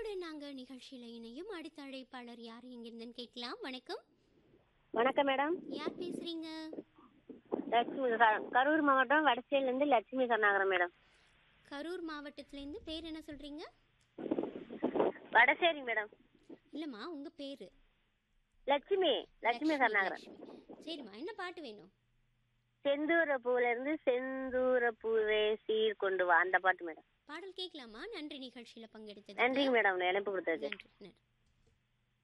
உங்களுடன் நாங்க நிகழ்ச்சியில இணையும் அடுத்த அழைப்பாளர் யார் எங்கிருந்துன்னு கேட்கலாம் வணக்கம் வணக்கம் மேடம் யார் பேசுறீங்க லட்சுமி க- கரூர் மாவட்டம் வடசேரிலேருந்து லட்சுமி கருணாகரம் மேடம் கரூர் மாவட்டத்திலேருந்து பேர் என்ன சொல்றீங்க வடசேரி மேடம் இல்லம்மா உங்க பேரு லட்சுமி லட்சுமி கருணாகரம் லட்சுமி. சரிம்மா என்ன பாட்டு வேணும் செந்தூர பூல இருந்து செந்தூர பூவே சீர் கொண்டு வா அந்த பாட்டு மேடம் பாடல் கேட்கலாமா நன்றி நிகழ்ச்சியில பங்கெடுத்தது நன்றிங்க மேடம் இணைப்பு கொடுத்ததுக்கு நன்றி நன்றி